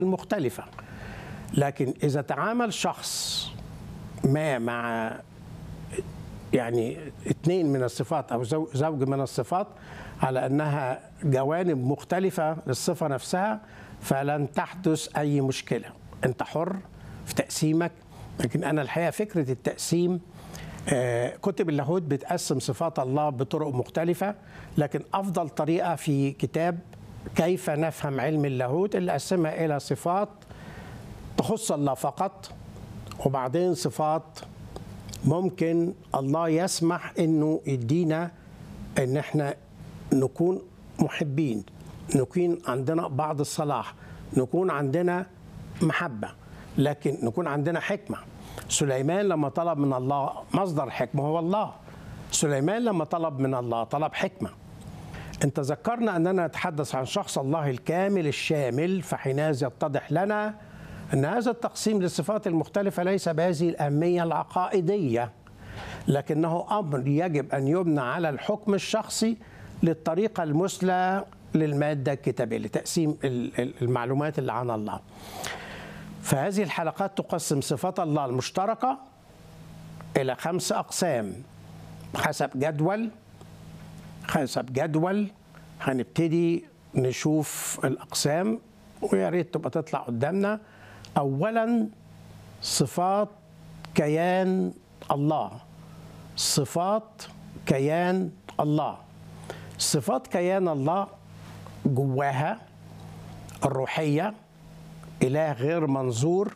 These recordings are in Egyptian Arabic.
المختلفة لكن إذا تعامل شخص ما مع يعني اثنين من الصفات أو زو- زوج من الصفات على أنها جوانب مختلفة للصفة نفسها فلن تحدث أي مشكلة أنت حر في تقسيمك لكن أنا الحقيقة فكرة التقسيم آه، كتب اللاهوت بتقسم صفات الله بطرق مختلفة لكن أفضل طريقة في كتاب كيف نفهم علم اللاهوت اللي قسمها إلى صفات تخص الله فقط وبعدين صفات ممكن الله يسمح انه يدينا ان احنا نكون محبين نكون عندنا بعض الصلاح نكون عندنا محبه لكن نكون عندنا حكمه سليمان لما طلب من الله مصدر الحكمه هو الله سليمان لما طلب من الله طلب حكمه انت ذكرنا اننا نتحدث عن شخص الله الكامل الشامل فحينئذ يتضح لنا ان هذا التقسيم للصفات المختلفه ليس بهذه الاهميه العقائديه لكنه امر يجب ان يبنى على الحكم الشخصي للطريقه المثلى للماده الكتابيه لتقسيم ال- ال- المعلومات اللي عن الله. فهذه الحلقات تقسم صفات الله المشتركه الى خمس اقسام حسب جدول حسب جدول هنبتدي نشوف الأقسام ويا ريت تبقى تطلع قدامنا أولا صفات كيان الله صفات كيان الله صفات كيان الله جواها الروحية إله غير منظور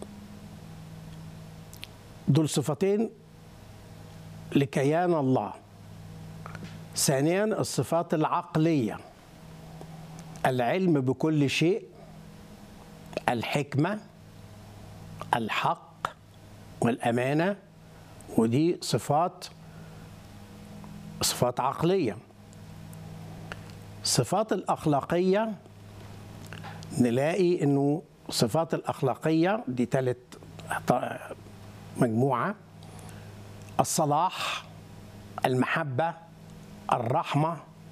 دول صفتين لكيان الله ثانيا الصفات العقليه العلم بكل شيء الحكمه الحق والامانه ودي صفات صفات عقليه صفات الاخلاقيه نلاقي انه صفات الاخلاقيه دي ثالث مجموعه الصلاح المحبه الرحمه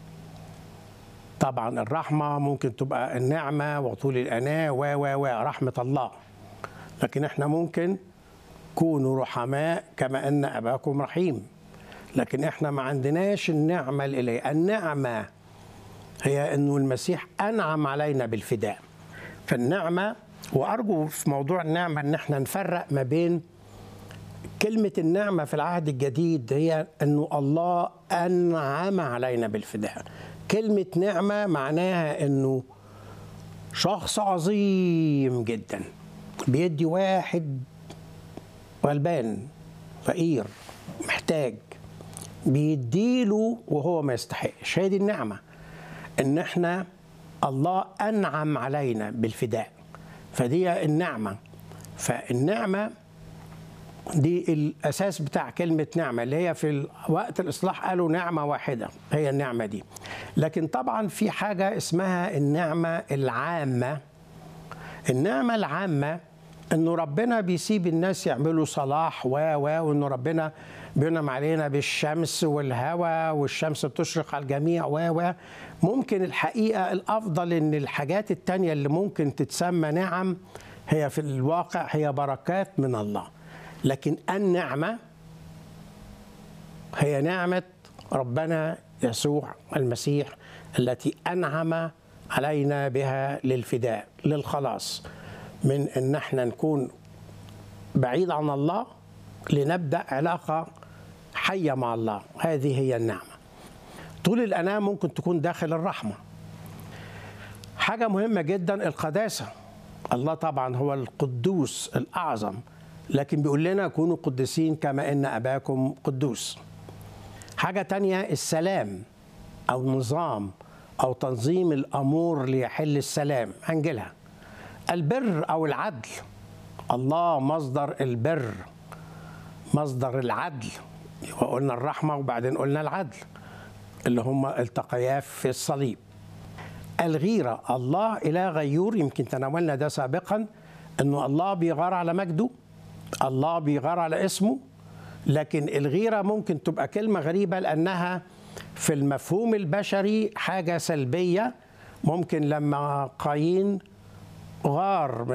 طبعا الرحمه ممكن تبقى النعمه وطول الاناه و و و رحمه الله لكن احنا ممكن كونوا رحماء كما ان اباكم رحيم لكن احنا ما عندناش النعمه الالهيه النعمه هي انه المسيح انعم علينا بالفداء فالنعمه وارجو في موضوع النعمه ان احنا نفرق ما بين كلمة النعمة في العهد الجديد هي أنه الله أنعم علينا بالفداء كلمة نعمة معناها أنه شخص عظيم جدا بيدي واحد غلبان فقير محتاج بيديله وهو ما يستحقش هي دي النعمة ان احنا الله انعم علينا بالفداء فدي النعمة فالنعمة دي الاساس بتاع كلمه نعمه اللي هي في وقت الاصلاح قالوا نعمه واحده هي النعمه دي لكن طبعا في حاجه اسمها النعمه العامه النعمه العامه انه ربنا بيسيب الناس يعملوا صلاح و و وانه ربنا بينعم علينا بالشمس والهواء والشمس بتشرق على الجميع و و ممكن الحقيقه الافضل ان الحاجات التانية اللي ممكن تتسمى نعم هي في الواقع هي بركات من الله لكن النعمة هي نعمة ربنا يسوع المسيح التي أنعم علينا بها للفداء للخلاص من أن احنا نكون بعيد عن الله لنبدأ علاقة حية مع الله هذه هي النعمة طول الأنام ممكن تكون داخل الرحمة حاجة مهمة جدا القداسة الله طبعا هو القدوس الأعظم لكن بيقول لنا كونوا قدسين كما ان اباكم قدوس حاجه تانية السلام او نظام او تنظيم الامور ليحل السلام هنجيلها البر او العدل الله مصدر البر مصدر العدل وقلنا الرحمه وبعدين قلنا العدل اللي هم التقيا في الصليب الغيره الله اله غيور يمكن تناولنا ده سابقا انه الله بيغار على مجده الله بيغار على اسمه لكن الغيرة ممكن تبقى كلمة غريبة لأنها في المفهوم البشري حاجة سلبية ممكن لما قايين غار